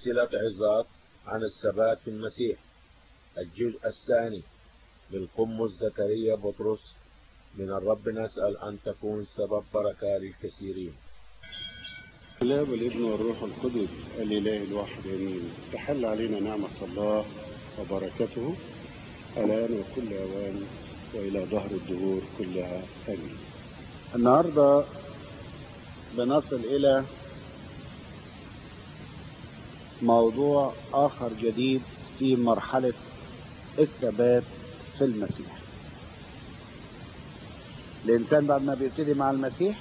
سلسلة عظات عن الثبات في المسيح الجزء الثاني للقمص زكريا بطرس من الرب نسأل أن تكون سبب بركة للكثيرين الاب والابن والروح القدس الاله الواحد امين تحل علينا نعمه الله وبركته الان وكل اوان والى ظهر الدهور كلها امين النهارده بنصل الى موضوع اخر جديد في مرحله الثبات في المسيح الانسان بعد ما بيبتدي مع المسيح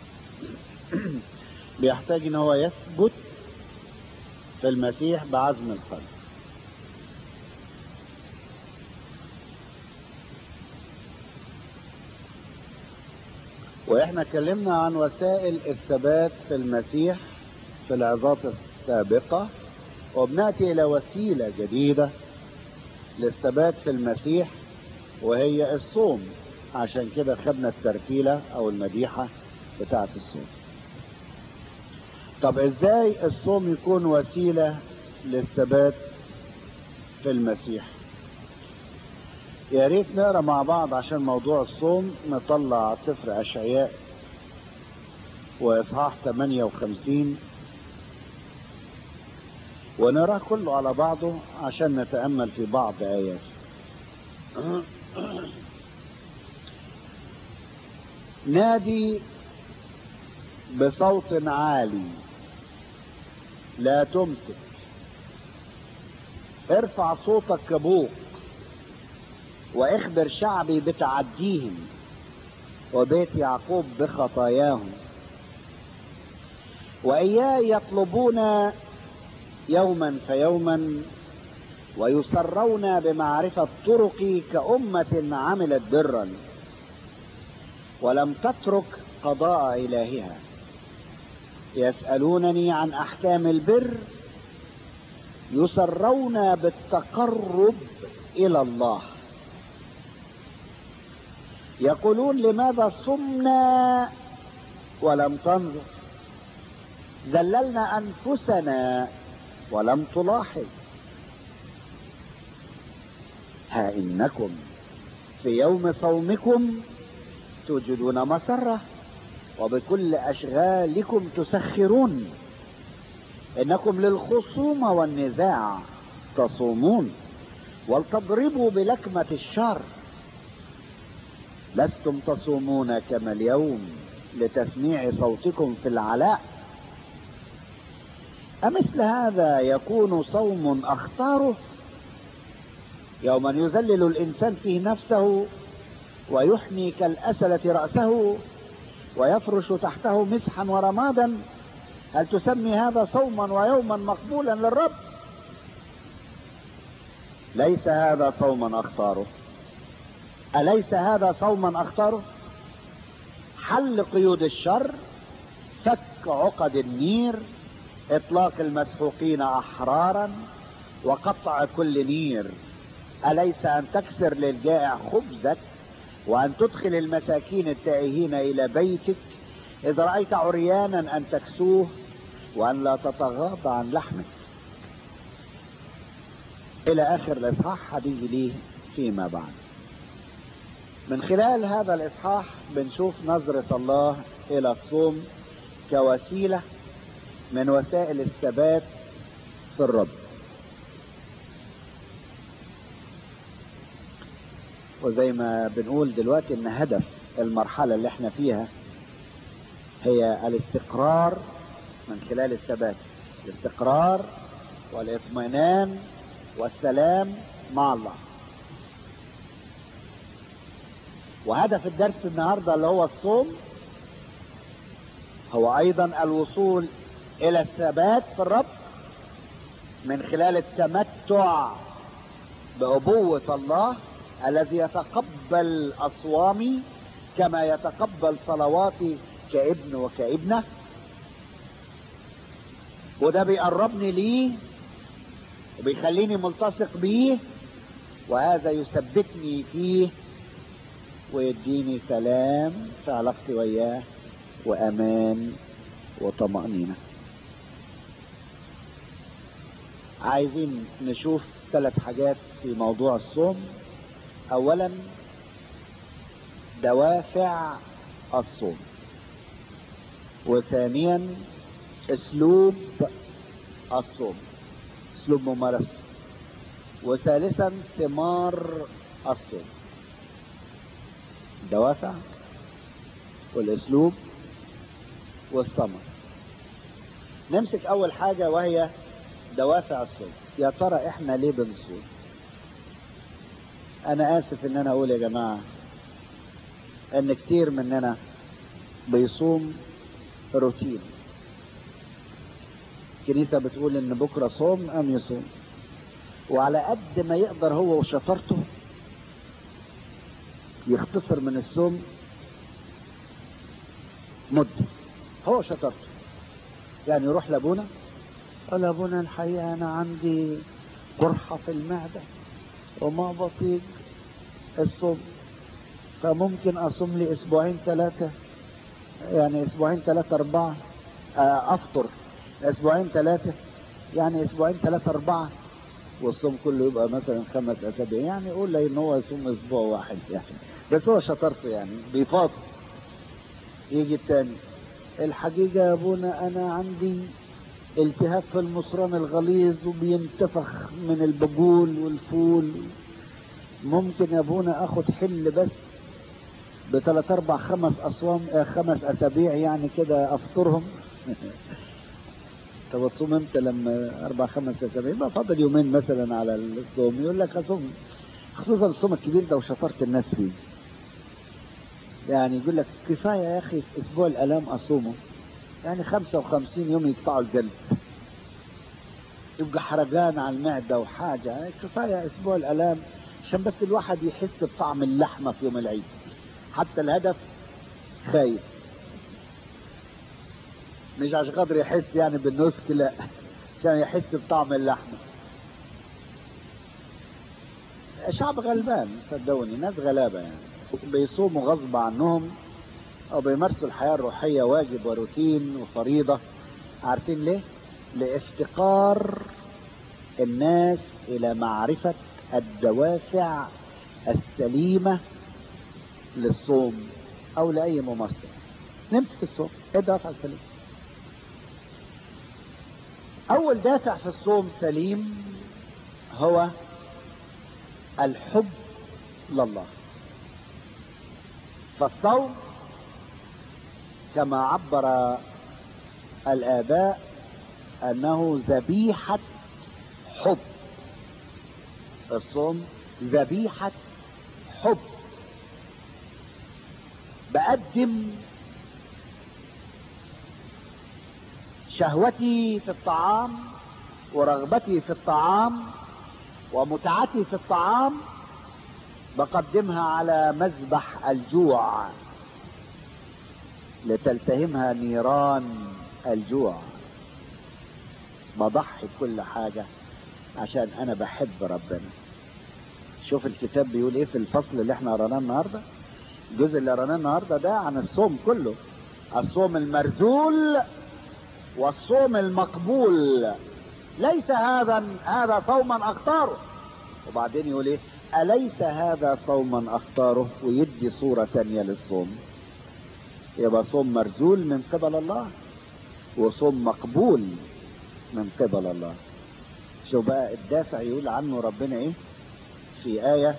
بيحتاج ان هو يثبت في المسيح بعزم القلب واحنا اتكلمنا عن وسائل الثبات في المسيح في العظات السابقة وبناتي الى وسيلة جديدة للثبات في المسيح وهي الصوم عشان كده خدنا الترتيلة او المديحة بتاعة الصوم طب ازاي الصوم يكون وسيلة للثبات في المسيح يا ريت نقرا مع بعض عشان موضوع الصوم نطلع سفر اشعياء واصحاح 58 ونراه كله على بعضه عشان نتامل في بعض ايات نادي بصوت عالي لا تمسك ارفع صوتك كبوق واخبر شعبي بتعديهم وبيت يعقوب بخطاياهم واياي يطلبون يوما فيوما ويسرون بمعرفه طرقي كامه عملت برا ولم تترك قضاء الهها يسالونني عن احكام البر يسرون بالتقرب الى الله يقولون لماذا صمنا ولم تنظر ذللنا انفسنا ولم تلاحظ ها انكم في يوم صومكم توجدون مسره وبكل اشغالكم تسخرون انكم للخصومه والنزاع تصومون ولتضربوا بلكمه الشر لستم تصومون كما اليوم لتسميع صوتكم في العلاء أمثل هذا يكون صوم أخطاره يوما يذلل الإنسان فيه نفسه ويحني كالأسلة رأسه ويفرش تحته مسحا ورمادا هل تسمي هذا صوما ويوما مقبولا للرب ليس هذا صوما أخطاره أليس هذا صوما أختاره حل قيود الشر فك عقد النير إطلاق المسحوقين أحرارا وقطع كل نير أليس أن تكسر للجائع خبزك وأن تدخل المساكين التائهين إلى بيتك إذا رأيت عريانا أن تكسوه وأن لا تتغاضى عن لحمك إلى آخر الإصحاح هتيجي ليه فيما بعد من خلال هذا الإصحاح بنشوف نظرة الله إلى الصوم كوسيلة من وسائل الثبات في الرب وزي ما بنقول دلوقتي ان هدف المرحلة اللي احنا فيها هي الاستقرار من خلال الثبات الاستقرار والاطمئنان والسلام مع الله وهدف الدرس النهارده اللي هو الصوم هو ايضا الوصول الى الثبات في الرب من خلال التمتع بأبوة الله الذي يتقبل أصوامي كما يتقبل صلواتي كابن وكابنة وده بيقربني ليه وبيخليني ملتصق بيه وهذا يثبتني فيه ويديني سلام في علاقتي وياه وامان وطمأنينة عايزين نشوف ثلاث حاجات في موضوع الصوم اولا دوافع الصوم وثانيا اسلوب الصوم اسلوب ممارسة وثالثا ثمار الصوم دوافع والاسلوب والثمر نمسك اول حاجة وهي دوافع الصوم يا ترى احنا ليه بنصوم انا اسف ان انا اقول يا جماعة ان كتير مننا بيصوم روتين الكنيسة بتقول ان بكرة صوم ام يصوم وعلى قد ما يقدر هو وشطارته يختصر من الصوم مدة هو شطارته يعني يروح لابونا قال ابونا الحقيقة انا عندي قرحة في المعدة وما بطيق الصوم فممكن اصوم لي اسبوعين ثلاثة يعني اسبوعين ثلاثة اربعة افطر اسبوعين ثلاثة يعني اسبوعين ثلاثة اربعة والصوم كله يبقى مثلا خمس اسابيع يعني يقول لي ان هو يصوم اسبوع واحد يعني بس هو شطارته يعني بيفاصل يجي التاني الحقيقة يا ابونا انا عندي التهاب في المصران الغليظ وبينتفخ من البقول والفول ممكن يا ابونا اخد حل بس بثلاث اربع خمس اصوام آه خمس اسابيع يعني كده افطرهم طب تصوم امتى لما اربع خمس اسابيع يبقى فاضل يومين مثلا على الصوم يقول لك اصوم خصوصا الصوم الكبير ده وشطرت الناس فيه يعني يقول لك كفايه يا اخي في اسبوع الالام اصومه يعني 55 يوم يقطعوا القلب يبقى حرقان على المعده وحاجه يعني كفايه اسبوع الالام عشان بس الواحد يحس بطعم اللحمه في يوم العيد حتى الهدف خايف مش عشان خاطر يحس يعني بالنسك لا عشان يحس بطعم اللحمه شعب غلبان صدقوني ناس غلابه يعني بيصوموا غصب عنهم او بيمارسوا الحياه الروحيه واجب وروتين وفريضه عارفين ليه؟ لافتقار الناس الى معرفه الدوافع السليمه للصوم او لاي ممارسه نمسك الصوم ايه الدافع السليم اول دافع في الصوم سليم هو الحب لله فالصوم كما عبر الآباء أنه ذبيحة حب الصوم ذبيحة حب بقدم شهوتي في الطعام ورغبتي في الطعام ومتعتي في الطعام بقدمها على مذبح الجوع لتلتهمها نيران الجوع بضحي بكل حاجة عشان انا بحب ربنا شوف الكتاب بيقول ايه في الفصل اللي احنا قراناه النهارده الجزء اللي قراناه النهارده ده عن الصوم كله الصوم المرذول والصوم المقبول ليس هذا هذا صوما اختاره وبعدين يقول ايه اليس هذا صوما اختاره ويدي صوره ثانيه للصوم يبقى صوم مرذول من قبل الله وصوم مقبول من قبل الله شو بقى الدافع يقول عنه ربنا ايه في آية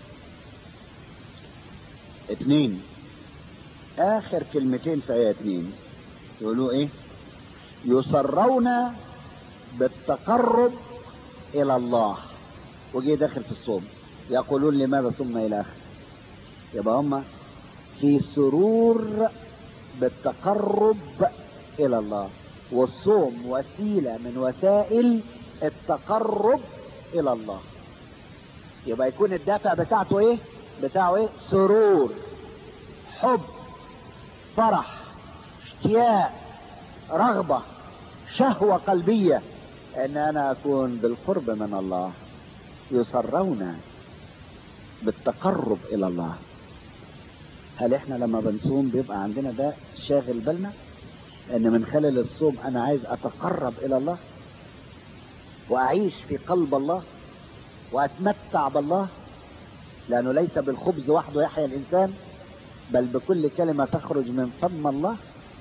اتنين آخر كلمتين في آية اتنين يقولوا ايه يسرون بالتقرب إلى الله وجي داخل في الصوم يقولون لماذا صمنا إلى آخر يبقى هم في سرور بالتقرب إلى الله والصوم وسيلة من وسائل التقرب إلى الله يبقى يكون الدافع بتاعته إيه؟ بتاعه إيه؟ سرور حب فرح اشتياق رغبة شهوة قلبية ان انا اكون بالقرب من الله يسرون بالتقرب الى الله هل احنا لما بنصوم بيبقى عندنا ده شاغل بالنا ان من خلال الصوم انا عايز اتقرب الى الله واعيش في قلب الله واتمتع بالله لانه ليس بالخبز وحده يحيا الانسان بل بكل كلمه تخرج من فم الله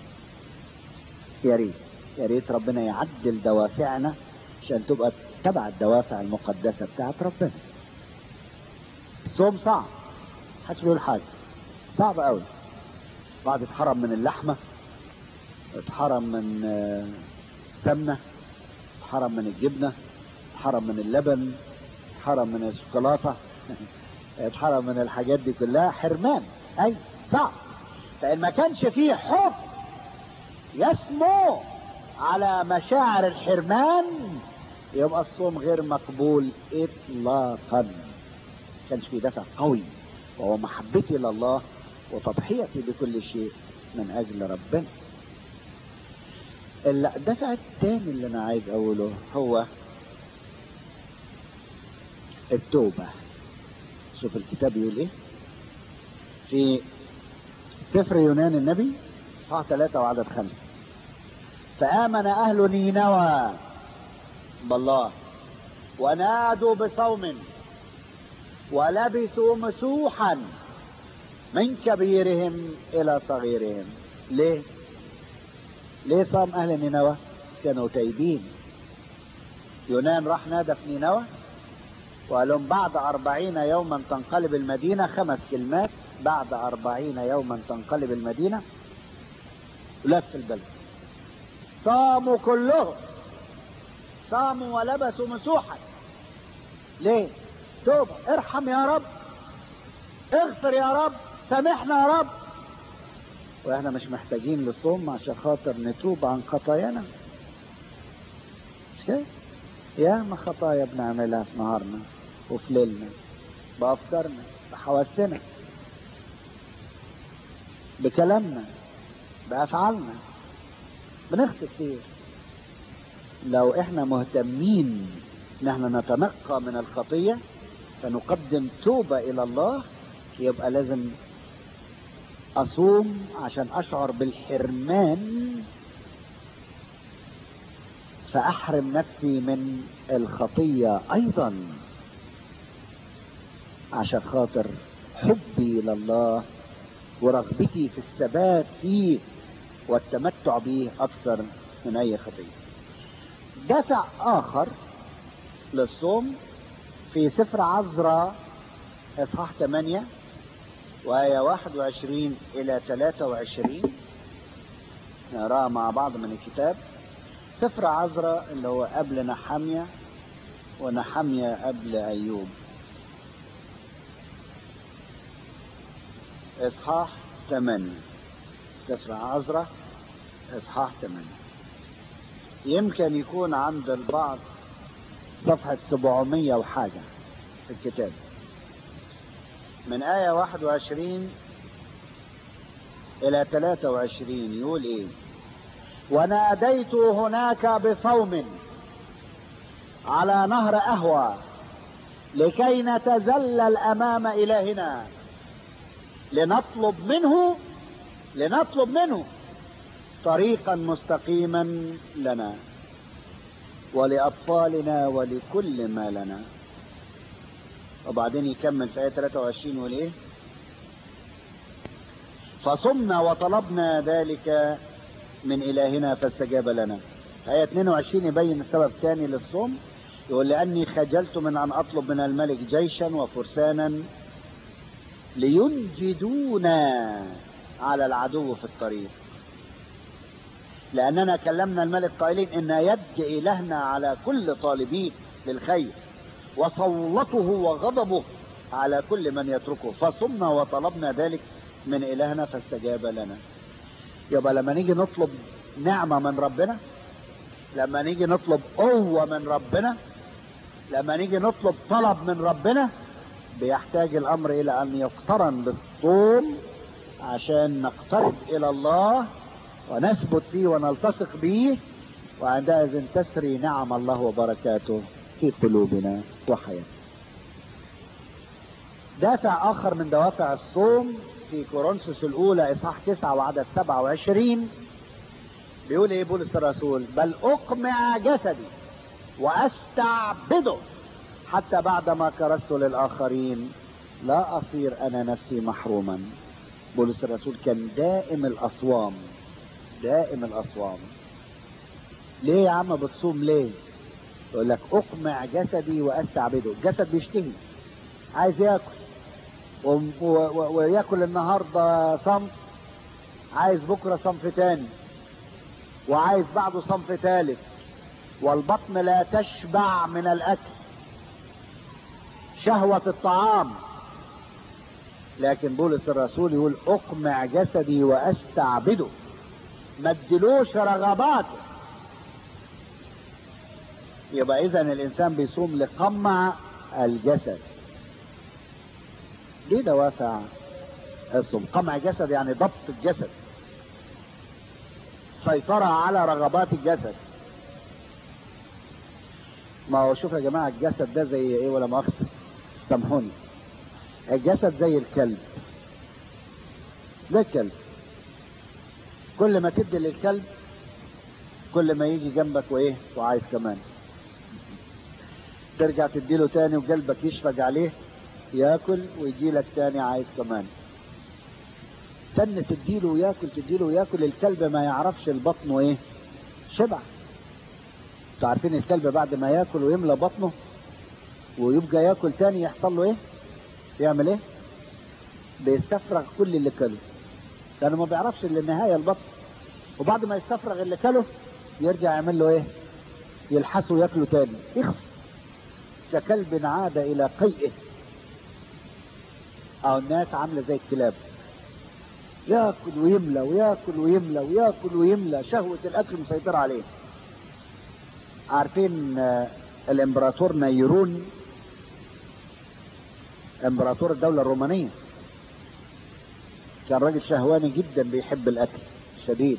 يا ريت يا ريت ربنا يعدل دوافعنا عشان تبقى تبع الدوافع المقدسه بتاعت ربنا الصوم صعب محدش بيقول حاجه صعب قوي بعد اتحرم من اللحمه اتحرم من آه، السمنه اتحرم من الجبنه اتحرم من اللبن اتحرم من الشوكولاته اتحرم من الحاجات دي كلها حرمان اي صعب فان ما كانش فيه حب يسمو على مشاعر الحرمان يبقى الصوم غير مقبول اطلاقا ما كانش فيه دافع قوي وهو محبتي لله وتضحيتي بكل شيء من اجل ربنا الدفع الثاني اللي انا عايز اقوله هو التوبة شوف الكتاب يقول ايه في سفر يونان النبي صح ثلاثة وعدد خمسة فآمن أهل نينوى بالله ونادوا بصوم ولبثوا مسوحا من كبيرهم إلى صغيرهم ليه؟ ليه صام أهل نينوى؟ كانوا تايبين يونان راح نادى في نينوى وقال لهم بعد أربعين يوما تنقلب المدينة خمس كلمات بعد أربعين يوما تنقلب المدينة لف البلد صاموا كلهم صاموا ولبسوا مسوحا ليه توبة ارحم يا رب اغفر يا رب سامحنا يا رب واحنا مش محتاجين للصوم عشان خاطر نتوب عن خطايانا مش كده يا ما خطايا بنعملها في نهارنا وفي ليلنا بأفكارنا بحواسنا بكلامنا بأفعالنا بنخطئ كتير لو احنا مهتمين ان احنا نتنقى من الخطية فنقدم توبة الى الله يبقى لازم اصوم عشان اشعر بالحرمان فاحرم نفسي من الخطية ايضا عشان خاطر حبي لله ورغبتي في الثبات فيه والتمتع به اكثر من اي خطيه دافع اخر للصوم في سفر عزرا اصحاح 8 وآية 21 إلى 23 نقراها مع بعض من الكتاب سفر عزرا اللي هو قبل نحمية ونحمية قبل أيوب إصحاح 8 سفر عزرا إصحاح 8 يمكن يكون عند البعض صفحة 700 وحاجة في الكتاب من آية 21 إلى 23 يقول إيه وناديت هناك بصوم على نهر أهوى لكي نتذلل أمام إلهنا لنطلب منه لنطلب منه طريقا مستقيما لنا ولأطفالنا ولكل ما لنا وبعدين يكمل في آية 23 يقول إيه فصمنا وطلبنا ذلك من إلهنا فاستجاب لنا آية 22 يبين السبب الثاني للصوم يقول لأني خجلت من أن أطلب من الملك جيشا وفرسانا لينجدونا على العدو في الطريق لأننا كلمنا الملك قائلين إن يد إلهنا على كل طالبين للخير وصولته وغضبه على كل من يتركه فصمنا وطلبنا ذلك من إلهنا فاستجاب لنا يبقى لما نيجي نطلب نعمة من ربنا لما نيجي نطلب قوة من ربنا لما نيجي نطلب طلب من ربنا بيحتاج الأمر إلى أن يقترن بالصوم عشان نقترب إلى الله ونثبت فيه ونلتصق به وعندئذ تسري نعم الله وبركاته في قلوبنا وحياتنا دافع آخر من دوافع الصوم في كورنثوس الأولى إصحاح 9 وعدد 27 بيقول إيه بولس الرسول بل أقمع جسدي واستعبده حتى بعدما كرست للاخرين لا اصير انا نفسي محروما بولس الرسول كان دائم الاصوام دائم الاصوام ليه يا عم بتصوم ليه يقول لك اقمع جسدي واستعبده الجسد بيشتهي عايز ياكل و- و- وياكل النهارده صنف عايز بكره صنف تاني وعايز بعده صنف ثالث والبطن لا تشبع من الاكل شهوة الطعام لكن بولس الرسول يقول اقمع جسدي واستعبده ما ادلوش رغباته يبقى اذا الانسان بيصوم لقمع الجسد دي دوافع الصوم قمع جسد يعني ضبط الجسد سيطرة على رغبات الجسد ما هو شوف يا جماعة الجسد ده زي ايه ولا مؤاخذة سامحوني الجسد زي الكلب زي الكلب كل ما تدي للكلب كل ما يجي جنبك وايه وعايز كمان ترجع تديله تاني وقلبك يشفق عليه ياكل ويجي لك تاني عايز كمان تن تديله وياكل تديله وياكل الكلب ما يعرفش البطن ايه شبع انتوا عارفين الكلب بعد ما ياكل ويملى بطنه ويبقى ياكل تاني يحصل له ايه يعمل ايه بيستفرغ كل اللي كله لانه ما بيعرفش الا النهايه البطن وبعد ما يستفرغ اللي كله يرجع يعمل له ايه يلحسه وياكله تاني يخف ككلب عاد الى قيئه او الناس عامله زي الكلاب ياكل ويملى وياكل ويملى وياكل ويملى شهوة الأكل مسيطرة عليه عارفين آه، الإمبراطور نيرون إمبراطور الدولة الرومانية كان راجل شهواني جدا بيحب الأكل شديد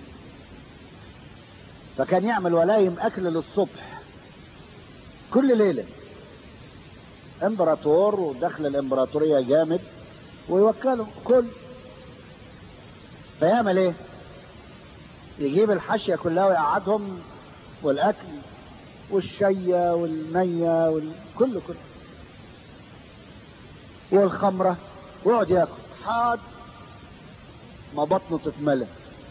فكان يعمل ولايم أكل للصبح كل ليلة إمبراطور ودخل الإمبراطورية جامد ويوكله كل فيعمل ايه يجيب الحاشيه كلها ويقعدهم والاكل والشيه والنيه والكل كله والخمره ويقعد ياكل حاد ما بطنه تتملى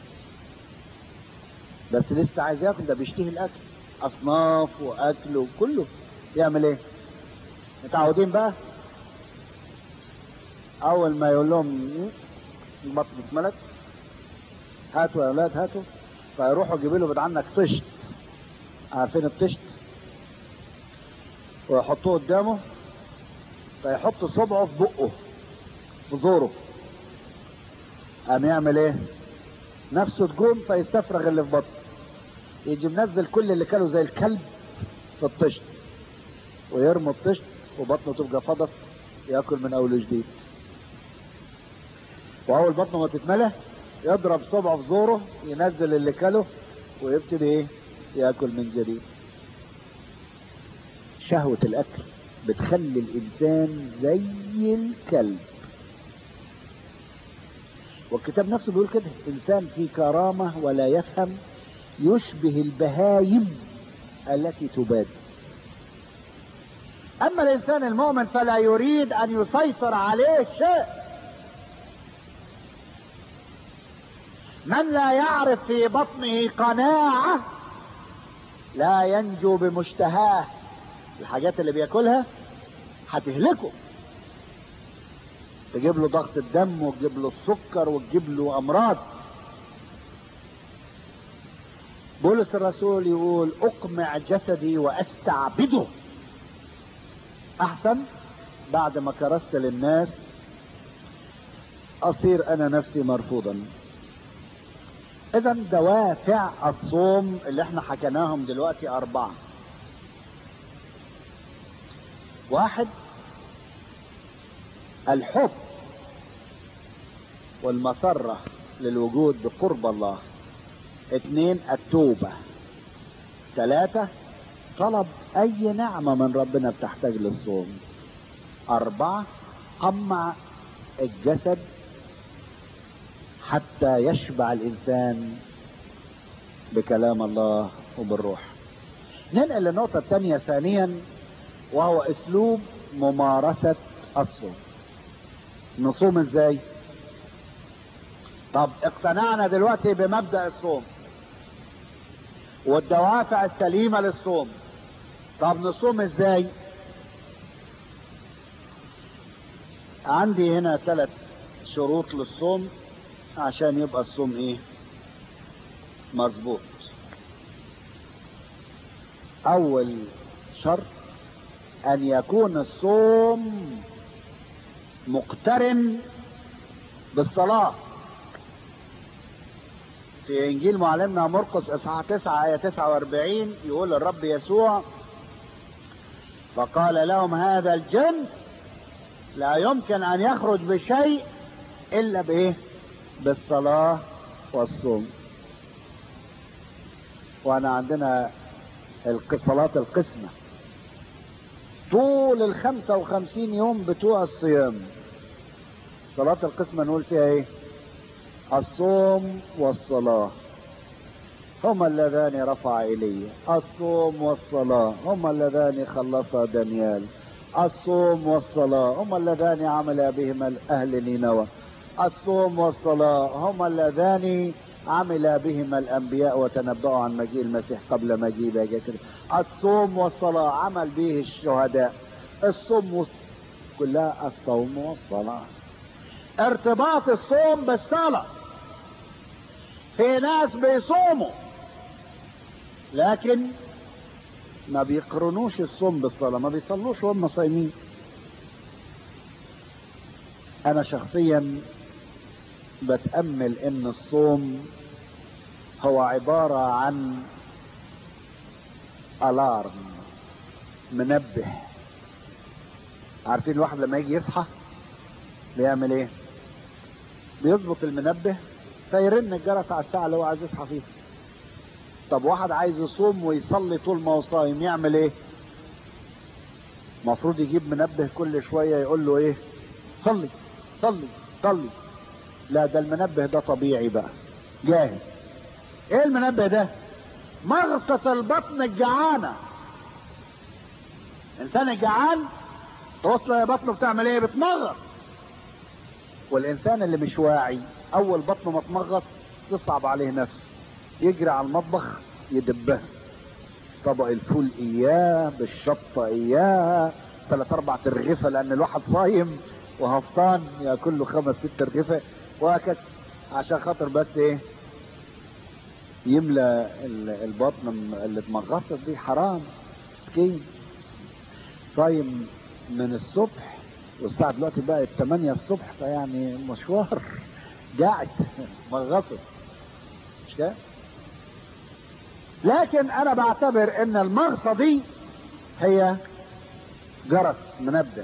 بس لسه عايز ياكل ده بيشتهي الاكل اصناف واكل وكله يعمل ايه متعودين بقى اول ما يقول لهم البطن اتملت هاتوا يا اولاد هاتوا فيروحوا يجيبوا له بعد عنك طشت عارفين الطشت ويحطوه قدامه فيحط صبعه في بقه في زوره قام يعمل ايه نفسه تقوم فيستفرغ اللي في بطنه يجي منزل كل اللي كانوا زي الكلب في الطشت ويرمي الطشت وبطنه تبقى فضت ياكل من اول وجديد واول بطنه ما تتملى يضرب صبعه في زوره ينزل اللي كله ويبتدي ايه ياكل من جديد شهوة الاكل بتخلي الانسان زي الكلب والكتاب نفسه بيقول كده انسان في كرامة ولا يفهم يشبه البهايم التي تباد اما الانسان المؤمن فلا يريد ان يسيطر عليه شيء من لا يعرف في بطنه قناعة لا ينجو بمشتهاه الحاجات اللي بياكلها هتهلكه تجيب له ضغط الدم وتجيب له السكر وتجيب له امراض بولس الرسول يقول اقمع جسدي واستعبده احسن بعد ما كرست للناس اصير انا نفسي مرفوضا اذا دوافع الصوم اللي احنا حكيناهم دلوقتي اربعة واحد الحب والمسرة للوجود بقرب الله اثنين التوبة ثلاثة طلب اي نعمة من ربنا بتحتاج للصوم اربعة قمع الجسد حتى يشبع الانسان بكلام الله وبالروح ننقل للنقطة الثانية ثانيا وهو اسلوب ممارسة الصوم نصوم ازاي طب اقتنعنا دلوقتي بمبدأ الصوم والدوافع السليمة للصوم طب نصوم ازاي عندي هنا ثلاث شروط للصوم عشان يبقى الصوم ايه مظبوط اول شرط ان يكون الصوم مقترن بالصلاة في انجيل معلمنا مرقس اصحاح 9 ايه 49 يقول الرب يسوع فقال لهم هذا الجنس لا يمكن ان يخرج بشيء الا بايه بالصلاة والصوم وانا عندنا الصلاة القسمة طول الخمسة وخمسين يوم بتوع الصيام صلاة القسمة نقول فيها ايه الصوم والصلاة هما اللذان رفع إلي الصوم والصلاة هما اللذان خلصا دانيال الصوم والصلاة هما اللذان عمل بهما أهل نينوى الصوم والصلاة هما اللذان عمل بهما الأنبياء وتنبأوا عن مجيء المسيح قبل مجيء دجاجة الصوم والصلاة عمل به الشهداء الصوم والص... كلها الصوم والصلاة ارتباط الصوم بالصلاة في ناس بيصوموا لكن ما بيقرنوش الصوم بالصلاة ما بيصلوش وهم صايمين أنا شخصيا بتأمل إن الصوم هو عبارة عن ألارم منبه عارفين الواحد لما يجي يصحى بيعمل ايه بيظبط المنبه فيرن الجرس على الساعة اللي هو عايز يصحى فيها طب واحد عايز يصوم ويصلي طول ما هو صايم يعمل ايه المفروض يجيب منبه كل شوية يقول له ايه صلي صلي صلي لا ده المنبه ده طبيعي بقى جاهز ايه المنبه ده مغصة البطن الجعانة انسان الجعان توصل بطنه بتعمل ايه بتمغص والانسان اللي مش واعي اول بطنه ما تمغص تصعب عليه نفسه يجري على المطبخ يدبها طبق الفول اياه بالشطة اياه ثلاث اربع ترغيفة لان الواحد صايم وهفطان ياكل له خمس ست ترغيفة وهكذا عشان خاطر بس ايه يملى البطن اللي اتمغصت دي حرام مسكين صايم من الصبح والساعة دلوقتي بقت 8 الصبح فيعني مشوار قاعد مغصت مش كده؟ لكن انا بعتبر ان المغصة دي هي جرس منبه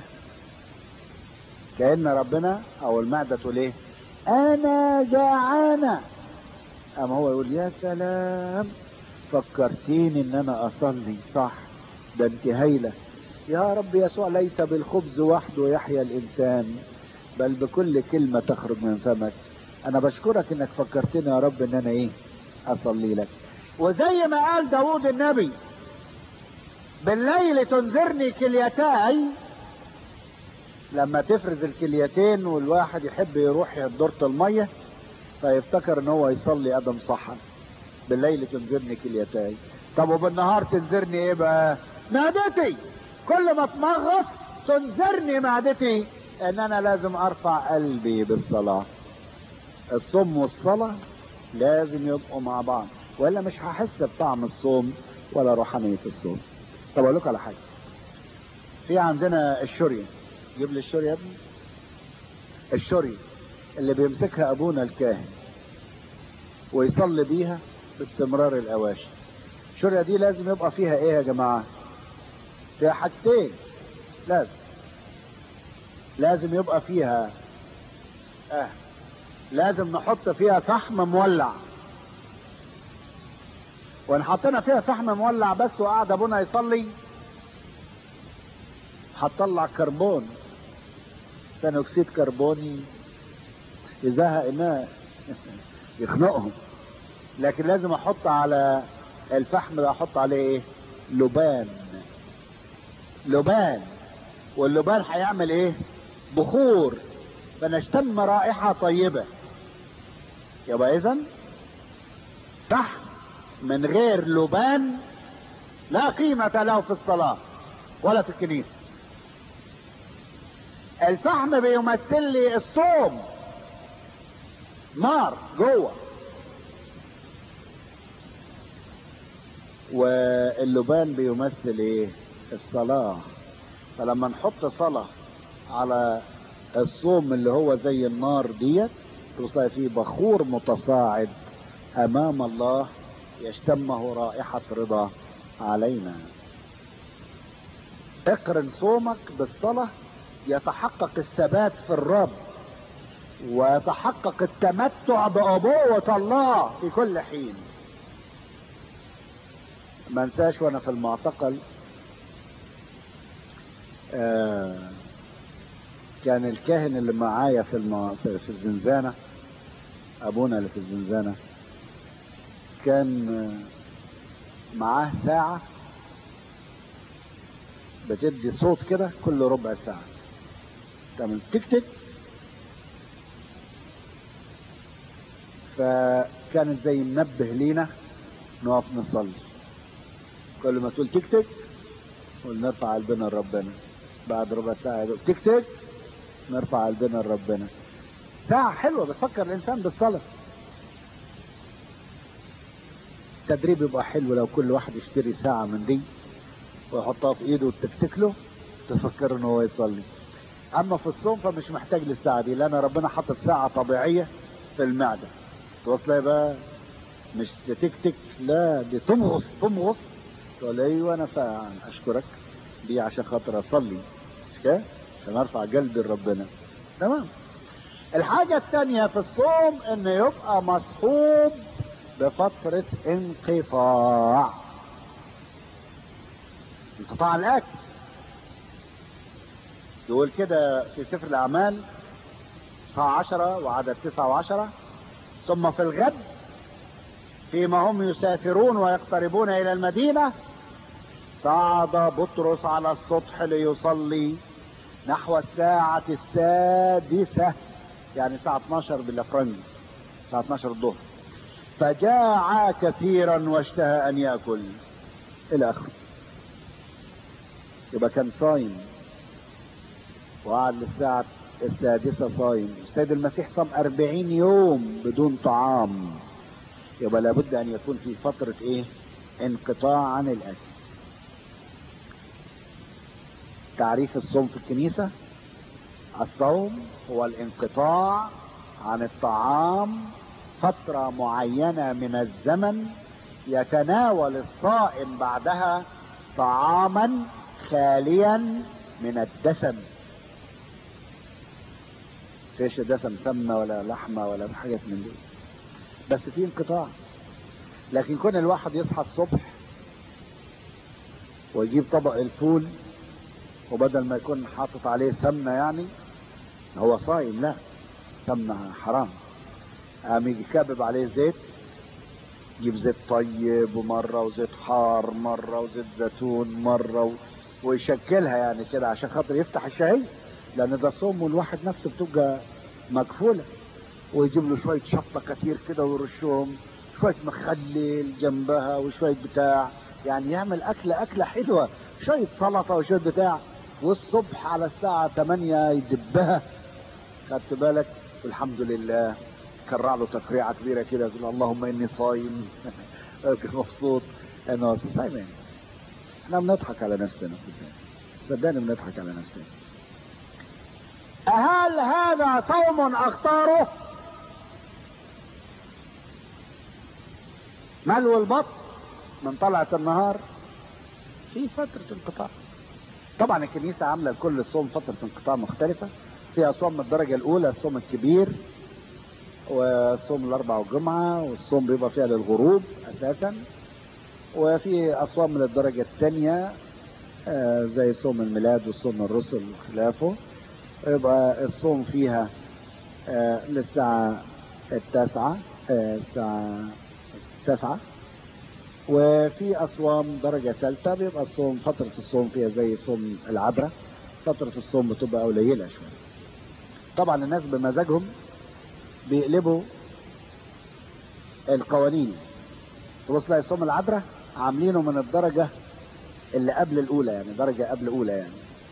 كأن ربنا او المعدة تقول ايه انا جعانة اما هو يقول يا سلام فكرتيني ان انا اصلي صح ده انت هايله يا رب يسوع ليس بالخبز وحده يحيا الانسان بل بكل كلمه تخرج من فمك انا بشكرك انك فكرتني يا رب ان انا ايه اصلي لك وزي ما قال داود النبي بالليل تنذرني كليتاي لما تفرز الكليتين والواحد يحب يروح دورة المية فيفتكر ان هو يصلي ادم صحا بالليل تنذرني كليتاي طب وبالنهار تنذرني ايه بقى معدتي كل ما اتمغص تنذرني معدتي ان انا لازم ارفع قلبي بالصلاة الصوم والصلاة لازم يبقوا مع بعض والا مش هحس بطعم الصوم ولا روحانية الصوم طب اقول لكم على حاجة في عندنا الشورية جيب لي الشورية يا ابني الشورية اللي بيمسكها ابونا الكاهن ويصلي بيها باستمرار الاواشي الشورية دي لازم يبقى فيها ايه يا جماعة فيها حاجتين لازم لازم يبقى فيها اه لازم نحط فيها فحم مولع وان حطينا فيها فحم مولع بس وقعد ابونا يصلي هتطلع كربون ثاني اكسيد كربوني يزهق الناس يخنقهم لكن لازم احط على الفحم ده احط عليه ايه لبان لبان واللبان هيعمل ايه بخور فنشتم رائحة طيبة يبقى اذا صح من غير لبان لا قيمة له في الصلاة ولا في الكنيسة الفحم بيمثل لي الصوم نار جوه واللبان بيمثل ايه الصلاة فلما نحط صلاة على الصوم اللي هو زي النار ديت توصل فيه بخور متصاعد امام الله يشتمه رائحة رضا علينا اقرن صومك بالصلاة يتحقق الثبات في الرب ويتحقق التمتع بأبوة الله في كل حين ما انساش وانا في المعتقل آه كان الكاهن اللي معايا في الم... في الزنزانة ابونا اللي في الزنزانة كان معاه ساعة بتدي صوت كده كل ربع ساعة تعمل تك تك فكانت زي منبه لينا نقف نصلي كل ما تقول تك تك ونرفع قلبنا لربنا بعد ربع ساعة يقول تك تك نرفع قلبنا لربنا ساعة حلوة بتفكر الإنسان بالصلاة التدريب يبقى حلو لو كل واحد يشتري ساعة من دي ويحطها في ايده وتفتك له تفكر انه هو يصلي اما في الصوم فمش محتاج للساعة دي لان ربنا حاطط ساعة طبيعية في المعدة توصل بقى مش تكتك لا دي تمغص تمغص تقول ايوه انا فعلا اشكرك دي عشان خاطر اصلي مش كده عشان ارفع قلبي لربنا تمام الحاجة التانية في الصوم انه يبقى مصحوب بفترة انقطاع انقطاع الاكل يقول كده في سفر الاعمال الساعة عشرة وعدد تسعة وعشرة ثم في الغد فيما هم يسافرون ويقتربون الى المدينة صعد بطرس على السطح ليصلي نحو الساعة السادسة يعني الساعة 12 بالافرنجي الساعة 12 الظهر فجاع كثيرا واشتهى ان ياكل الى اخره يبقى كان صايم وقعد للساعة السادسة صايم السيد المسيح صام أربعين يوم بدون طعام يبقى لابد أن يكون في فترة إيه انقطاع عن الأكل تعريف الصوم في الكنيسة الصوم هو الانقطاع عن الطعام فترة معينة من الزمن يتناول الصائم بعدها طعاما خاليا من الدسم فيش دسم سمنة ولا لحمة ولا حاجات من دي بس في انقطاع لكن كون الواحد يصحى الصبح ويجيب طبق الفول وبدل ما يكون حاطط عليه سمنة يعني هو صايم لا سمنة حرام قام يجي كابب عليه زيت يجيب زيت طيب ومرة وزيت حار مرة وزيت زيتون مرة و... ويشكلها يعني كده عشان خاطر يفتح الشهية لان ده صوم والواحد نفسه بتبقى مكفولة ويجيب له شوية شطة كتير كده ويرشهم شوية مخلل جنبها وشوية بتاع يعني يعمل أكلة أكلة حلوة شوية سلطة وشوية بتاع والصبح على الساعة 8 يدبها خدت بالك والحمد لله كرع له تكريعة كبيرة كده يقول اللهم إني صايم مبسوط إنه صايم احنا بنضحك على نفسنا صدقني بنضحك على نفسنا هل هذا صوم اختاره ملو البطن من طلعة النهار في فترة انقطاع طبعا الكنيسة عاملة لكل صوم فترة انقطاع مختلفة فيها صوم من الدرجة الأولى الصوم الكبير والصوم الأربع والجمعة والصوم بيبقى فيها للغروب أساسا وفي أصوام من الدرجة الثانية آه زي صوم الميلاد وصوم الرسل وخلافه يبقى الصوم فيها آه للساعة التاسعة آه الساعة التاسعة وفي أصوام درجة ثالثة بيبقى الصوم فترة الصوم فيها زي صوم العذراء فترة الصوم بتبقى قليلة شوية طبعا الناس بمزاجهم بيقلبوا القوانين تبص تلاقي صوم العذراء عاملينه من الدرجة اللي قبل الأولى يعني درجة قبل أولى يعني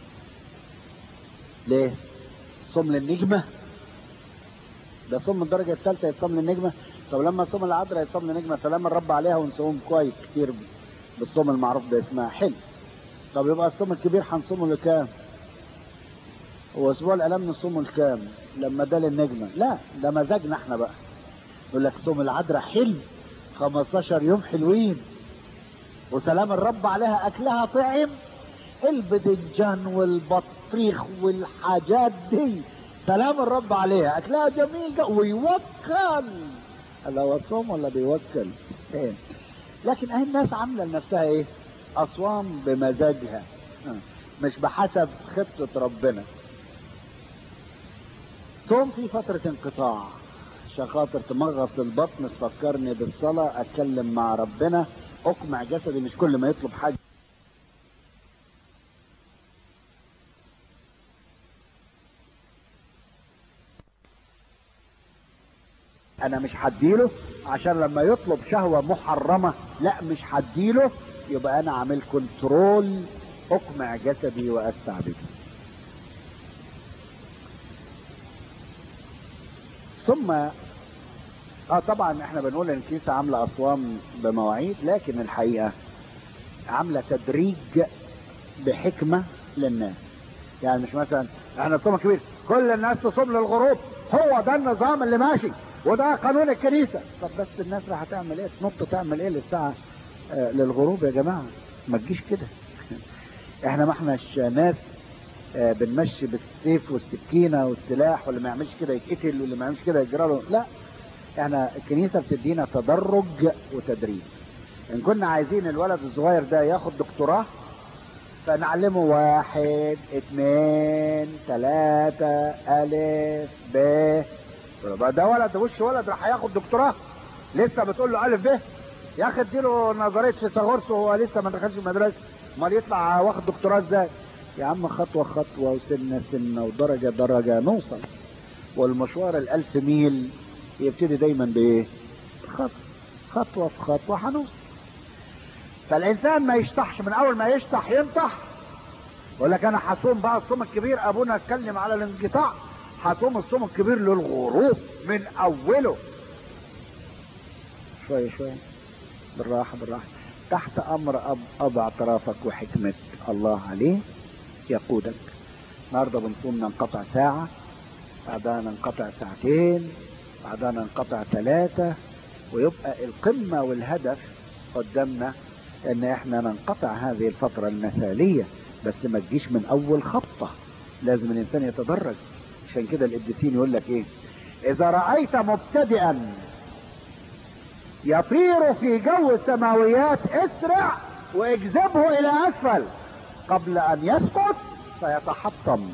ليه؟ صوم للنجمة ده صوم من الدرجة الثالثة يتصوم للنجمة طب لما صوم العذراء يتصوم للنجمة سلام الرب عليها ونصوم كويس كتير بالصوم المعروف ده اسمها حلو طب يبقى الصوم الكبير هنصومه لكام؟ هو اسبوع الالام نصومه لكام؟ لما ده للنجمة لا ده مزاجنا احنا بقى يقول لك صوم العذراء حلو 15 يوم حلوين وسلام الرب عليها اكلها طعم البدنجان والبطريخ والحاجات دي سلام الرب عليها اكلها جميل جدا ويوكل هلا هو صوم ولا بيوكل ايه لكن اهي الناس عامله لنفسها ايه اصوام بمزاجها مش بحسب خطه ربنا صوم في فتره انقطاع عشان خاطر تمغص البطن تفكرني بالصلاه اتكلم مع ربنا اقمع جسدي مش كل ما يطلب حاجه انا مش هديله عشان لما يطلب شهوة محرمة لا مش هديله يبقى انا عامل كنترول اقمع جسدي واستعبده ثم اه طبعا احنا بنقول ان الكنيسة عاملة اصوام بمواعيد لكن الحقيقة عاملة تدريج بحكمة للناس يعني مش مثلا احنا صوم كبير كل الناس تصوم للغروب هو ده النظام اللي ماشي وده قانون الكنيسة طب بس الناس راح تعمل ايه تنط تعمل ايه للساعة آه للغروب يا جماعة ما تجيش كده احنا ما احناش ناس آه بنمشي بالسيف والسكينة والسلاح واللي ما يعملش كده يتقتل واللي ما يعملش كده يجرى له لا احنا الكنيسة بتدينا تدرج وتدريب ان كنا عايزين الولد الصغير ده ياخد دكتوراه فنعلمه واحد اثنين ثلاثة ألف ب ده ولد وش ولد راح ياخد دكتوراه لسه بتقول له ألف ب يا أخي اديله نظرية فيثاغورس وهو لسه ما دخلش المدرسة أمال يطلع واخد دكتوراه ازاي؟ يا عم خطوة خطوة وسنة سنة ودرجة درجة نوصل والمشوار الألف ميل يبتدي دايما بإيه؟ خطوة خطوة في خطوة هنوصل فالانسان ما يشطحش من اول ما يشطح ينطح يقول لك انا هصوم بقى الصوم الكبير ابونا اتكلم على الانقطاع هصوم الصوم الكبير للغروب من اوله شويه شويه بالراحه بالراحه تحت امر اب اب اعترافك وحكمه الله عليه يقودك النهارده بنصوم ننقطع ساعه بعدها ننقطع ساعتين بعدها ننقطع ثلاثه ويبقى القمه والهدف قدامنا ان احنا ننقطع هذه الفترة المثالية بس ما تجيش من اول خطة لازم الانسان يتدرج عشان كده القديسين يقول لك ايه اذا رأيت مبتدئا يطير في جو السماويات اسرع واجذبه الى اسفل قبل ان يسقط فيتحطم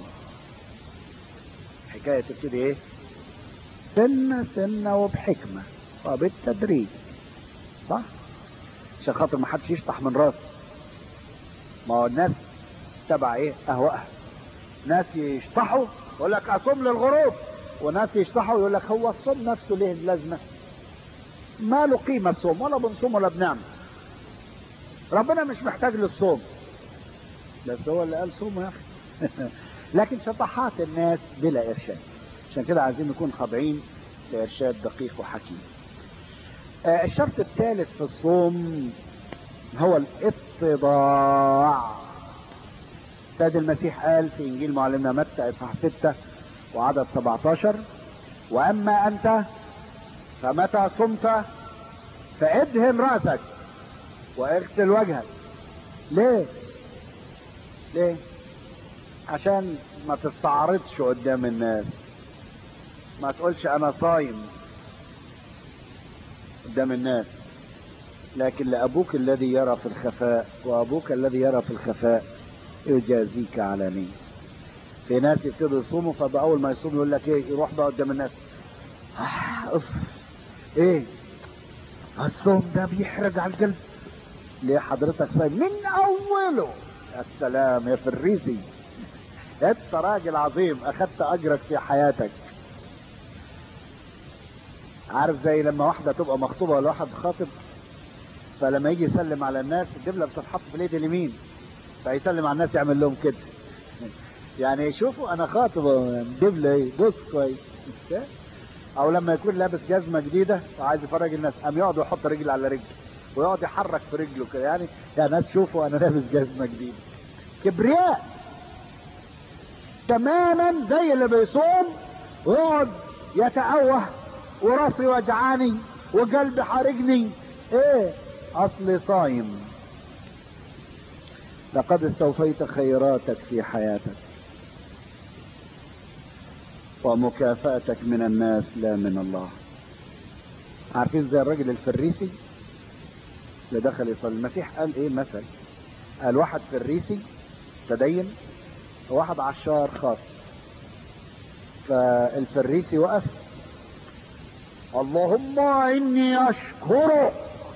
حكاية تبتدي ايه سنة سنة وبحكمة وبالتدريج صح عشان خاطر ما حدش يشطح من راسه ما هو الناس تبع ايه اهواءها ناس يشطحوا يقول لك اصوم للغروب وناس يشطحوا يقول لك هو الصوم نفسه ليه لازمه ما له قيمه الصوم ولا بنصوم ولا بنعمل ربنا مش محتاج للصوم بس هو اللي قال صوم يا اخي لكن شطحات الناس بلا ارشاد عشان كده عايزين نكون خاضعين لارشاد دقيق وحكيم آه الشرط الثالث في الصوم هو الاتضاع سيد المسيح قال في انجيل معلمنا متى اصحاح 6 وعدد 17 واما انت فمتى صمت فادهن راسك واغسل وجهك ليه ليه عشان ما تستعرضش قدام الناس ما تقولش انا صايم قدام الناس لكن لأبوك الذي يرى في الخفاء وأبوك الذي يرى في الخفاء يجازيك علانية في ناس يبتدوا يصوموا فبأول ما يصوم يقول لك ايه يروح بقى قدام الناس آه أوف ايه الصوم ده بيحرج على القلب ليه حضرتك صايم من اوله يا سلام يا فريسي انت راجل عظيم اخدت اجرك في حياتك عارف زي لما واحدة تبقى مخطوبة ولا واحد خاطب فلما يجي يسلم على الناس الدبلة بتتحط في اليد اليمين فيسلم على الناس يعمل لهم كده يعني شوفوا انا خاطب دبلة ايه بص كويس او لما يكون لابس جزمة جديدة وعايز يفرج الناس قام يقعد يحط رجل على رجل ويقعد يحرك في رجله كده يعني يا ناس شوفوا انا لابس جزمة جديدة كبرياء تماما زي اللي بيصوم ويقعد يتأوه وراسي وجعاني وقلبي حارقني ايه اصلي صايم لقد استوفيت خيراتك في حياتك ومكافأتك من الناس لا من الله عارفين زي الراجل الفريسي اللي دخل يصلي المسيح قال ايه مثل قال واحد فريسي تدين وواحد عشار خاطئ فالفريسي وقف اللهم اني اشكرك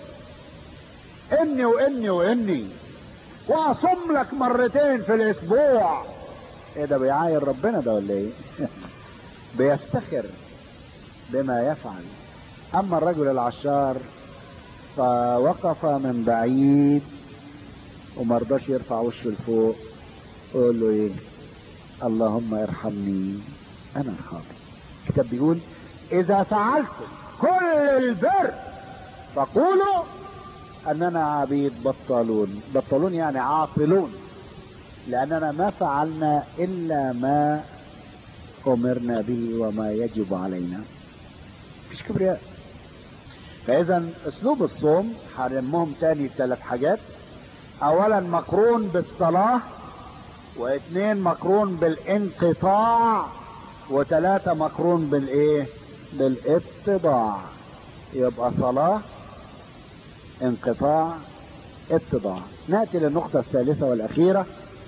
اني واني واني واصم لك مرتين في الاسبوع ايه ده بيعاير ربنا ده ولا ايه بيفتخر بما يفعل اما الرجل العشار فوقف من بعيد ومرضاش يرفع وشه لفوق ويقول له ايه اللهم ارحمني انا الخاطئ الكتاب بيقول اذا فعلتم كل البر فقولوا اننا عبيد بطالون بطالون يعني عاطلون لاننا ما فعلنا الا ما امرنا به وما يجب علينا مفيش كبرياء فاذا اسلوب الصوم هنلمهم تاني ثلاث حاجات اولا مقرون بالصلاه واثنين مقرون بالانقطاع وثلاثة مقرون بالايه بالاتضاع يبقى صلاة انقطاع اتضاع نأتي للنقطة الثالثة والأخيرة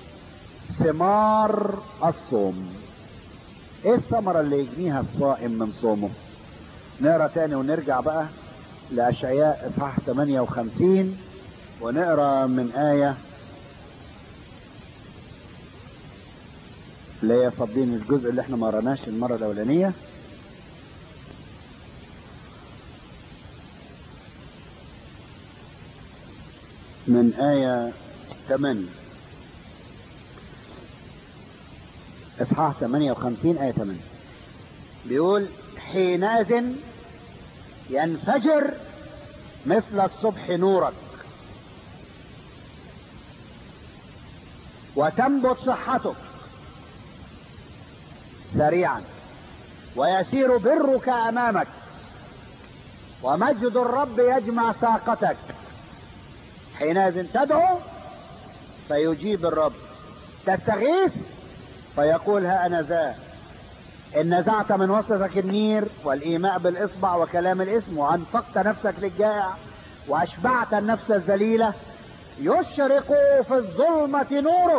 ثمار الصوم ايه الثمرة اللي يجنيها الصائم من صومه نقرا تاني ونرجع بقى لأشعياء إصحاح 58 ونقرا من آية اللي هي فاضلين الجزء اللي احنا ما قراناش المرة الأولانية من آية 8 إصحاح 58 آية 8 بيقول حينئذ ينفجر مثل الصبح نورك وتنبت صحتك سريعا ويسير برك امامك ومجد الرب يجمع ساقتك حينئذ تدعو فيجيب الرب تستغيث فيقول ها انا ذا ان نزعت من وسطك النير والايماء بالاصبع وكلام الاسم وانفقت نفسك للجائع واشبعت النفس الذليله يشرق في الظلمه نورك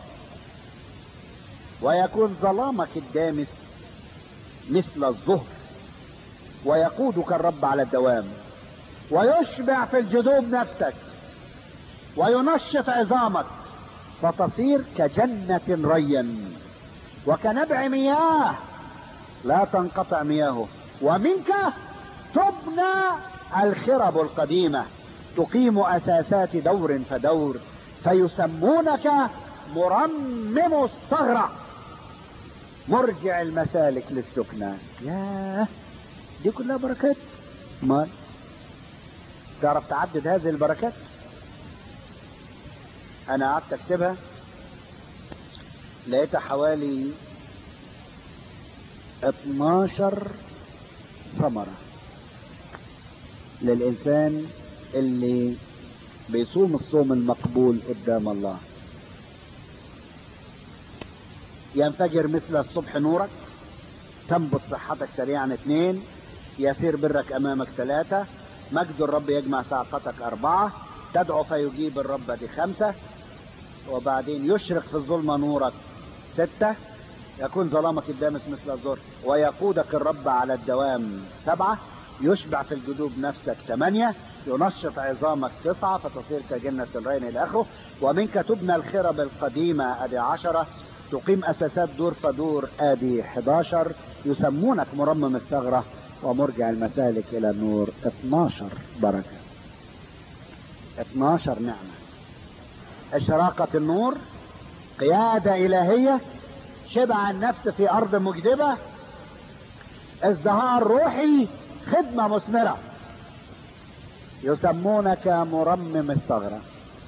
ويكون ظلامك الدامس مثل الظهر ويقودك الرب على الدوام ويشبع في الجدوب نفسك وينشط عظامك فتصير كجنة ريا وكنبع مياه لا تنقطع مياهه ومنك تبنى الخرب القديمة تقيم أساسات دور فدور فيسمونك مرمم الثغرة مرجع المسالك للسكنى ياه دي كلها بركات مال تعرف تعدد هذه البركات انا قعدت اكتبها لقيتها حوالي 12 ثمرة للإنسان اللي بيصوم الصوم المقبول قدام الله ينفجر مثل الصبح نورك تنبت صحتك سريعا اثنين يسير برك امامك ثلاثة مجد الرب يجمع ساقتك اربعة تدعو فيجيب الرب دي خمسة وبعدين يشرق في الظلمة نورك ستة يكون ظلامك الدامس مثل الظهر ويقودك الرب على الدوام سبعة يشبع في الجدوب نفسك ثمانية ينشط عظامك تسعة فتصير كجنة الرين إلى آخره ومنك تبنى الخرب القديمة أدي عشرة تقيم أساسات دور فدور آدي 11 يسمونك مرمم الثغرة ومرجع المسالك إلى النور 12 بركة 12 نعمة إشراقة النور قيادة إلهية شبع النفس في أرض مجدبة ازدهار روحي خدمة مثمرة يسمونك مرمم الثغرة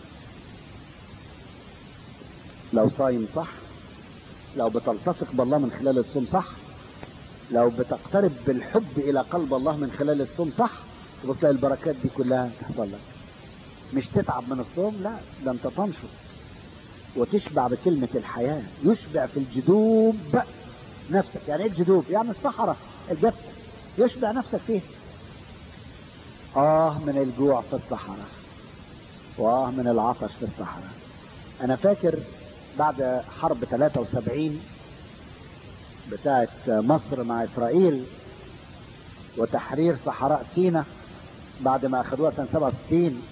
لو صايم صح لو بتلتصق بالله من خلال الصوم صح لو بتقترب بالحب الى قلب الله من خلال الصوم صح تبص تلاقي البركات دي كلها تحصل لك مش تتعب من الصوم لا ده انت تنشط وتشبع بكلمة الحياة يشبع في الجدوب نفسك يعني ايه الجدوب يعني الصحراء الجف يشبع نفسك فيه اه من الجوع في الصحراء واه من العطش في الصحراء انا فاكر بعد حرب 73 بتاعت مصر مع اسرائيل وتحرير صحراء سينا بعد ما اخذوها سنة 67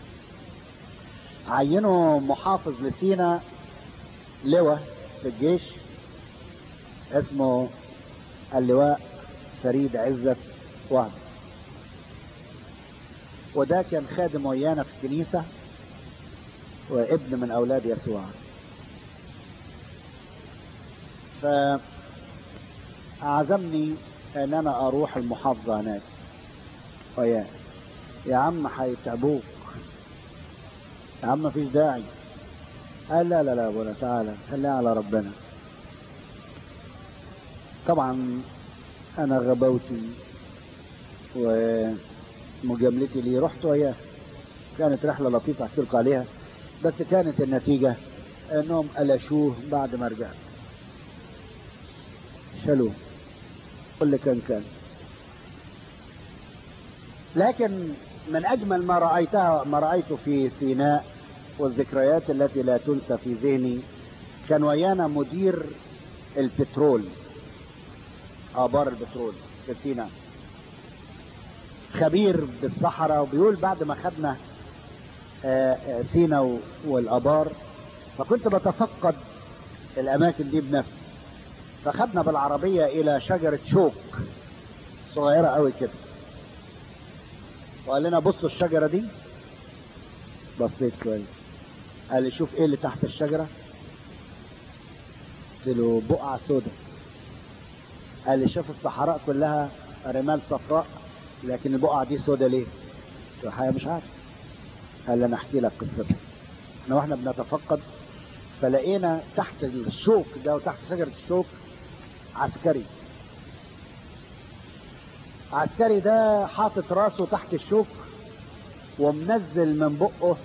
عينوا محافظ لسينا لواء في الجيش اسمه اللواء فريد عزت وهب وده كان خادم ويانا في الكنيسة وابن من أولاد يسوع فعزمني ان انا اروح المحافظة هناك وياه يا عم هيتعبوك يا عم مفيش داعي قال لا لا لا ابونا تعالى خليها على ربنا طبعا انا غبوتي ومجاملتي ليه رحت وياه كانت رحلة لطيفة احكي لكم عليها بس كانت النتيجة انهم قلشوه بعد ما رجعت شالوه كل كان كان لكن من اجمل ما رايتها ما رايته في سيناء والذكريات التي لا تنسى في ذهني كان ويانا مدير البترول ابار البترول في سيناء خبير بالصحراء وبيقول بعد ما خدنا سينا والابار فكنت بتفقد الاماكن دي بنفسي فخدنا بالعربية الى شجرة شوك صغيرة قوي كده وقال لنا بصوا الشجرة دي بصيت كويس قال لي شوف ايه اللي تحت الشجرة قلت له بقعة سودة قال لي شوف الصحراء كلها رمال صفراء لكن البقعة دي سودة ليه قلت له الحقيقة مش عارف قال لي انا احكي لك قصتها احنا واحنا بنتفقد فلقينا تحت الشوك ده وتحت شجرة الشوك عسكري عسكري ده حاطط راسه تحت الشوك ومنزل من بقه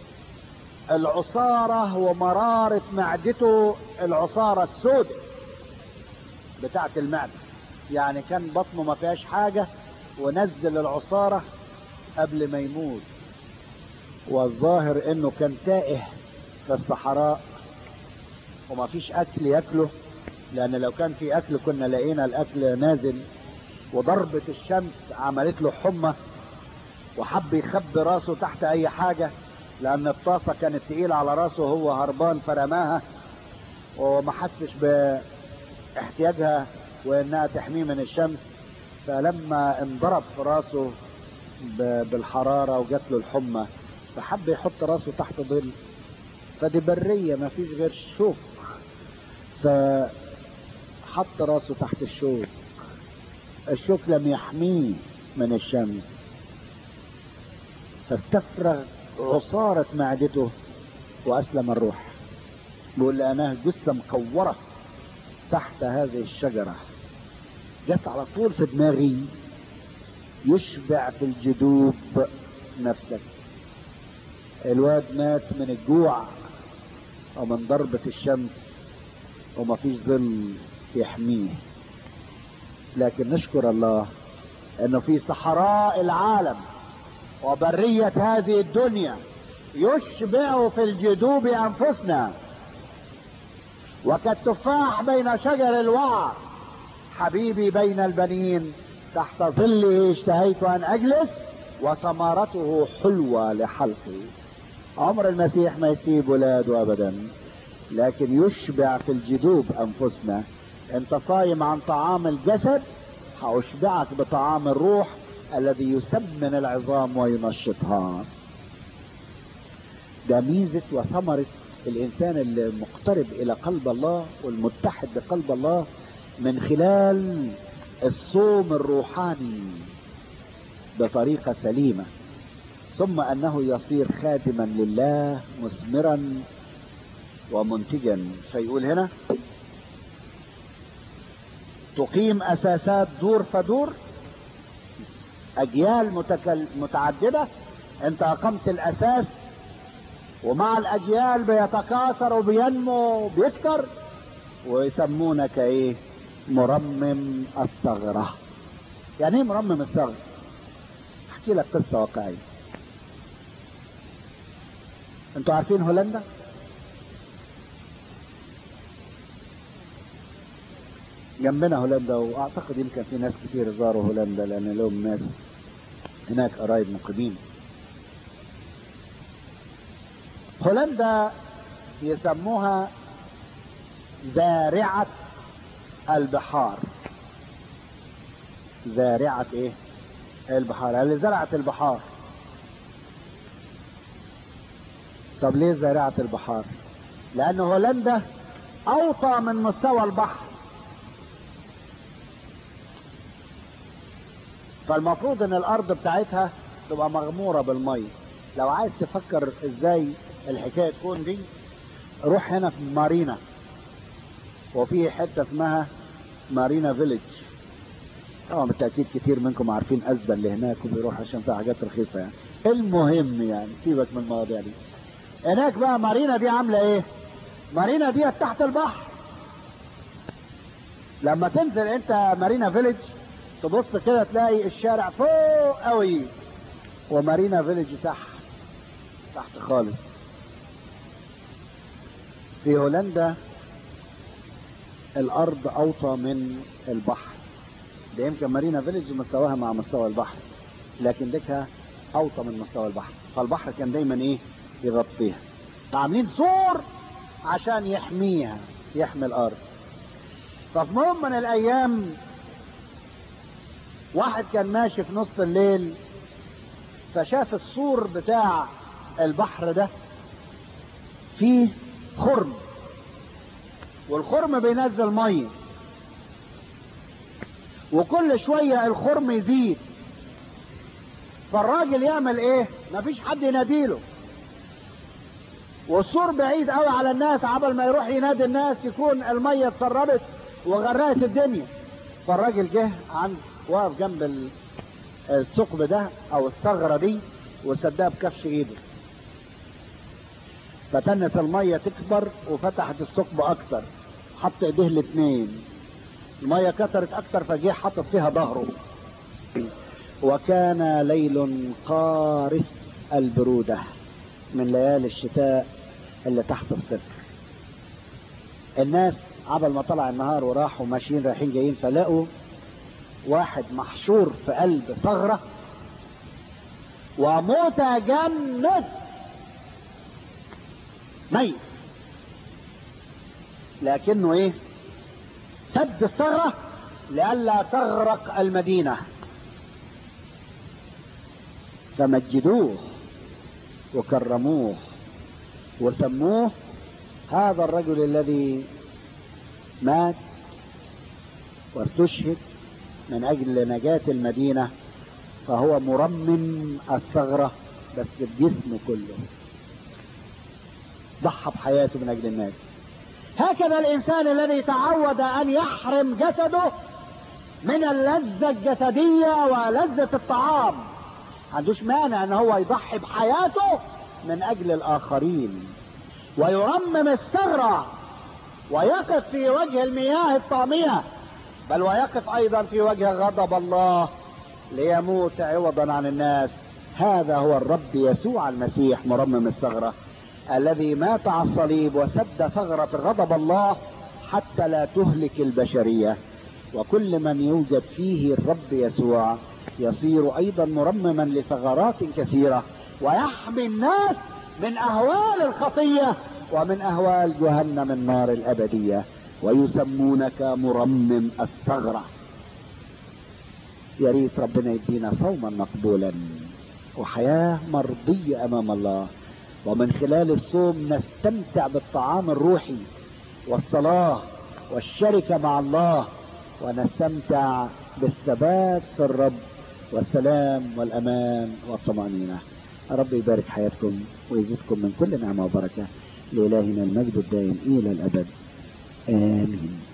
العصارة ومرارة معدته العصارة السوداء بتاعة المعدة يعني كان بطنه ما فيهاش حاجة ونزل العصارة قبل ما يموت والظاهر انه كان تائه في الصحراء وما فيش اكل ياكله لان لو كان في اكل كنا لقينا الاكل نازل وضربة الشمس عملت له حمى وحب يخبي راسه تحت اي حاجة لان الطاسة كانت تقيلة على راسه وهو هربان فرماها وما حسش باحتياجها وانها تحميه من الشمس فلما انضرب في راسه بالحرارة وجات له الحمى فحب يحط راسه تحت ظل فدي برية ما فيش غير شوك فحط راسه تحت الشوك الشوك لم يحميه من الشمس فاستفرغ عصارة معدته وأسلم الروح بيقول لأنها جثة مكورة تحت هذه الشجرة جت على طول في دماغي يشبع في الجدوب نفسك الواد مات من الجوع ومن ضربة الشمس وما فيش ظل يحميه لكن نشكر الله انه في صحراء العالم وبرية هذه الدنيا يشبع في الجدوب انفسنا وكالتفاح بين شجر الوعر حبيبي بين البنين تحت ظله اشتهيت ان اجلس وثمرته حلوة لحلقه عمر المسيح ما يسيب ولاده ابدا لكن يشبع في الجدوب انفسنا انت صايم عن طعام الجسد هاشبعك بطعام الروح الذي يسمن العظام وينشطها ده ميزة وثمرة الإنسان المقترب إلى قلب الله والمتحد بقلب الله من خلال الصوم الروحاني بطريقة سليمة ثم أنه يصير خادما لله مثمرا ومنتجا فيقول هنا تقيم أساسات دور فدور أجيال متكل... متعددة أنت أقمت الأساس ومع الأجيال بيتكاثر وبينمو وبيكتر ويسمونك إيه مرمم الثغرة يعني إيه مرمم الثغرة أحكي لك قصة واقعية أنتوا عارفين هولندا جنبنا هولندا واعتقد يمكن في ناس كتير زاروا هولندا لان لهم ناس هناك قرايب مقيمين هولندا يسموها زارعة البحار زارعة ايه البحار اللي زرعت البحار طب ليه زارعة البحار لان هولندا اوطى من مستوى البحر فالمفروض ان الارض بتاعتها تبقى مغموره بالميه لو عايز تفكر ازاي الحكايه تكون دي روح هنا في مارينا وفي حته اسمها مارينا فيليج طبعا بالتاكيد كتير منكم عارفين ازدا اللي هناك وبيروح عشان فيها حاجات رخيصه يعني المهم يعني سيبك من المواضيع دي هناك بقى مارينا دي عامله ايه مارينا دي تحت البحر لما تنزل انت مارينا فيليج تبص كده تلاقي الشارع فوق قوي ومارينا فيليج تحت تحت خالص في هولندا الارض اوطى من البحر ده يمكن مارينا فيليج مستواها مع مستوى البحر لكن ديكها اوطى من مستوى البحر فالبحر كان دايما ايه يغطيها عاملين سور عشان يحميها يحمي الارض ففي يوم من الايام واحد كان ماشي في نص الليل فشاف السور بتاع البحر ده فيه خرم والخرم بينزل ميه وكل شوية الخرم يزيد فالراجل يعمل ايه مفيش حد يناديله والسور بعيد قوي على الناس عبل ما يروح ينادي الناس يكون المية اتسربت وغرقت الدنيا فالراجل جه عند واقف جنب الثقب ده او الثغرة دي وسدها بكفش ايده فتنت المية تكبر وفتحت الثقب اكتر حط ايديه الاتنين المية كترت اكتر فجه حط فيها ظهره وكان ليل قارس البرودة من ليالي الشتاء اللي تحت الصفر الناس عبل ما طلع النهار وراحوا ماشيين رايحين جايين فلقوا واحد محشور في قلب ثغرة ومتجمد ميت لكنه ايه سد الثغرة لئلا تغرق المدينة فمجدوه وكرموه وسموه هذا الرجل الذي مات واستشهد من اجل نجاة المدينة فهو مرمم الثغرة بس بجسمه كله ضحى بحياته من اجل الناس هكذا الانسان الذي تعود ان يحرم جسده من اللذة الجسدية ولذة الطعام عندوش مانع ان هو يضحي بحياته من اجل الاخرين ويرمم الثغرة ويقف في وجه المياه الطامية بل ويقف ايضا في وجه غضب الله ليموت عوضا عن الناس هذا هو الرب يسوع المسيح مرمم الثغرة الذي مات على الصليب وسد ثغرة غضب الله حتى لا تهلك البشرية وكل من يوجد فيه الرب يسوع يصير ايضا مرمما لثغرات كثيره ويحمي الناس من اهوال الخطيه ومن اهوال جهنم النار الابديه ويسمونك مرمم الثغره يا ريت ربنا يدينا صوما مقبولا وحياه مرضيه امام الله ومن خلال الصوم نستمتع بالطعام الروحي والصلاه والشركه مع الله ونستمتع بالثبات في الرب والسلام والامان والطمانينه رب يبارك حياتكم ويزيدكم من كل نعمه وبركه لالهنا المجد الدائم الى الابد امين